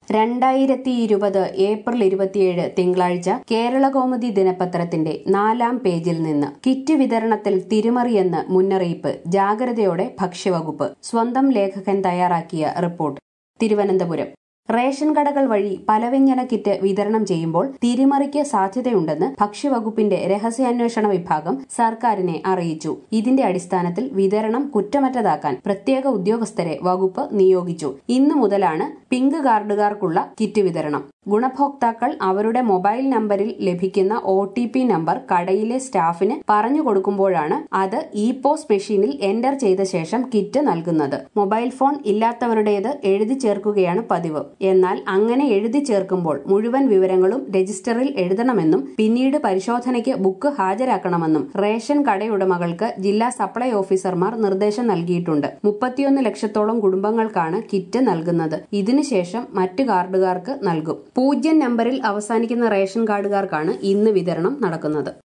രണ്ടായിരത്തി ഇരുപത് ഏപ്രിൽ ഇരുപത്തിയേഴ് തിങ്കളാഴ്ച കേരളകൗമുദി ദിനപത്രത്തിന്റെ നാലാം പേജിൽ നിന്ന് കിറ്റ് വിതരണത്തിൽ തിരിമറിയെന്ന് മുന്നറിയിപ്പ് ജാഗ്രതയോടെ ഭക്ഷ്യവകുപ്പ് സ്വന്തം ലേഖകൻ തയ്യാറാക്കിയ റിപ്പോർട്ട് തിരുവനന്തപുരം റേഷൻ കടകൾ വഴി പലവ്യഞ്ജന കിറ്റ് വിതരണം ചെയ്യുമ്പോൾ തിരിമറിക്ക് സാധ്യതയുണ്ടെന്ന് ഭക്ഷ്യവകുപ്പിന്റെ രഹസ്യാന്വേഷണ വിഭാഗം സർക്കാരിനെ അറിയിച്ചു ഇതിന്റെ അടിസ്ഥാനത്തിൽ വിതരണം കുറ്റമറ്റതാക്കാൻ പ്രത്യേക ഉദ്യോഗസ്ഥരെ വകുപ്പ് നിയോഗിച്ചു ഇന്നു മുതലാണ് പിങ്ക് കാർഡുകാർക്കുള്ള കിറ്റ് വിതരണം ഗുണഭോക്താക്കൾ അവരുടെ മൊബൈൽ നമ്പറിൽ ലഭിക്കുന്ന ഒ ടി പി നമ്പർ കടയിലെ സ്റ്റാഫിന് പറഞ്ഞു കൊടുക്കുമ്പോഴാണ് അത് ഇ പോസ് മെഷീനിൽ എന്റർ ചെയ്ത ശേഷം കിറ്റ് നൽകുന്നത് മൊബൈൽ ഫോൺ ഇല്ലാത്തവരുടേത് എഴുതി ചേർക്കുകയാണ് പതിവ് എന്നാൽ അങ്ങനെ എഴുതി ചേർക്കുമ്പോൾ മുഴുവൻ വിവരങ്ങളും രജിസ്റ്ററിൽ എഴുതണമെന്നും പിന്നീട് പരിശോധനയ്ക്ക് ബുക്ക് ഹാജരാക്കണമെന്നും റേഷൻ കടയുടമകൾക്ക് ജില്ലാ സപ്ലൈ ഓഫീസർമാർ നിർദ്ദേശം നൽകിയിട്ടുണ്ട് മുപ്പത്തിയൊന്ന് ലക്ഷത്തോളം കുടുംബങ്ങൾക്കാണ് കിറ്റ് നൽകുന്നത് ഇതിനുശേഷം മറ്റു കാർഡുകാർക്ക് നൽകും പൂജ്യം നമ്പറിൽ അവസാനിക്കുന്ന റേഷൻ കാർഡുകാർക്കാണ് ഇന്ന് വിതരണം നടക്കുന്നത്